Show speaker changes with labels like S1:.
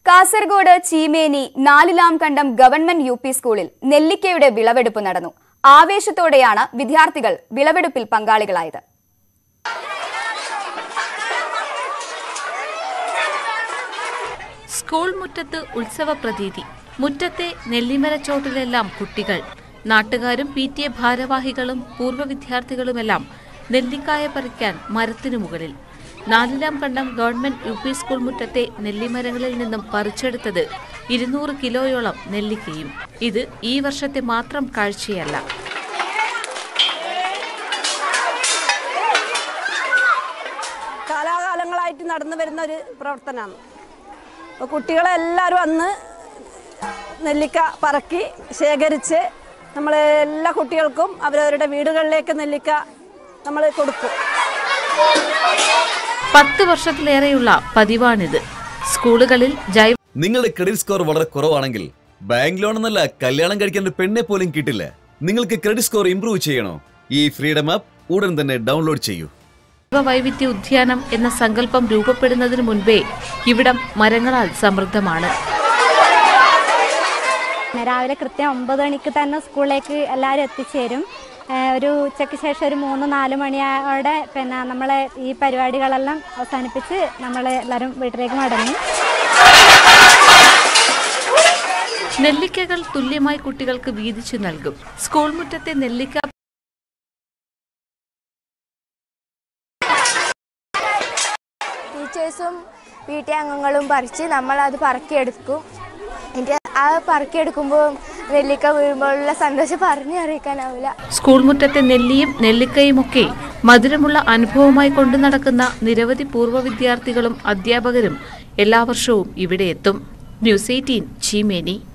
S1: കാസർഗോഡ് ചീമേനി നാലിലാം കണ്ടം government U P സ്കൂളിൽ നെല്ലിക്കയുടെ വിളവെടുപ്പ് നടന്നു ആവേശത്തോടെയാണ് വിദ്യാർത്ഥികൾ വിളവെടുപ്പിൽ പങ്കാളികളായത്
S2: സ്കൂൾ മുറ്റത്ത് ഉത്സവ പ്രതീതി മുറ്റത്തെ നെല്ലിമരച്ചോട്ടിലെല്ലാം കുട്ടികൾ നാട്ടുകാരും പി ടി എ ഭാരവാഹികളും പൂർവ്വ വിദ്യാർത്ഥികളുമെല്ലാം നെല്ലിക്കായ പറിക്കാൻ മരത്തിനു മുകളിൽ നാലിലാം കണ്ടം ഗവൺമെന്റ് യു പി സ്കൂൾ മുറ്റത്തെ നെല്ലിമരങ്ങളിൽ നിന്നും പറിച്ചെടുത്തത് ഇരുന്നൂറ് കിലോയോളം നെല്ലിക്കയും ഇത് ഈ വർഷത്തെ മാത്രം കാഴ്ചയല്ല
S3: കാലാകാലങ്ങളായിട്ട് നടന്നു വരുന്ന ഒരു പ്രവർത്തനമാണ് അപ്പോൾ കുട്ടികളെല്ലാവരും അന്ന് നെല്ലിക്ക പറക്കി ശേഖരിച്ച് നമ്മൾ എല്ലാ കുട്ടികൾക്കും അവരവരുടെ വീടുകളിലേക്ക് നെല്ലിക്ക നമ്മൾ കൊടുക്കും
S2: പത്ത് വർഷത്തിലേറെയുള്ള പതിവാണിത് സ്കൂളുകളിൽ ജൈവ
S4: നിങ്ങളുടെ ക്രെഡിറ്റ് സ്കോർ വളരെ കുറവാണെങ്കിൽ ബാങ്ക് ലോൺ എന്നല്ല കല്യാണം കഴിക്കാൻ ഒരു പെണ്ണെ പോലും കിട്ടില്ല നിങ്ങൾക്ക് ക്രെഡിറ്റ് സ്കോർ ഇംപ്രൂവ് ചെയ്യണോ ഈ ഫ്രീഡം ആപ്പ് ഉടൻ തന്നെ ഡൗൺലോഡ് ചെയ്യൂ
S2: വൈവിധ്യ ഉദ്യാനം എന്ന സങ്കല്പം രൂപപ്പെടുന്നതിന് മുൻപേ ഇവിടം മരങ്ങളാൽ സമൃദ്ധമാണ്
S5: രാവിലെ കൃത്യം ഒമ്പത് മണിക്ക് തന്നെ സ്കൂളിലേക്ക് എല്ലാവരും എത്തിച്ചേരും ഏഹ് ഒരു ഉച്ചയ്ക്ക് ശേഷം ഒരു മൂന്ന് നാല് മണിയോടെ പിന്നെ നമ്മളെ ഈ പരിപാടികളെല്ലാം അവസാനിപ്പിച്ച് നമ്മൾ എല്ലാവരും വീട്ടിലേക്ക് മടങ്ങി
S2: നെല്ലിക്കകൾ തുല്യമായി കുട്ടികൾക്ക് വീതിച്ചു നൽകും സ്കൂൾ മുറ്റത്തെ നെല്ലിക്ക
S6: ടീച്ചേഴ്സും പി ടി അംഗങ്ങളും പറിച്ച് നമ്മളത് പറക്കിയെടുക്കും എന്നിട്ട് ആ പറക്കിയെടുക്കുമ്പോൾ നെല്ലിക്ക വീഴുമ്പോഴുള്ള സന്തോഷം പറഞ്ഞറിയിക്കാനാവില്ല
S2: സ്കൂൾ മുറ്റത്തെ നെല്ലിയും നെല്ലിക്കയുമൊക്കെ മധുരമുള്ള അനുഭവമായി കൊണ്ടു നടക്കുന്ന നിരവധി പൂർവ്വ വിദ്യാർത്ഥികളും അധ്യാപകരും എല്ലാ വർഷവും ഇവിടെ എത്തും ന്യൂസ് എയ്റ്റീൻ ചീമേനി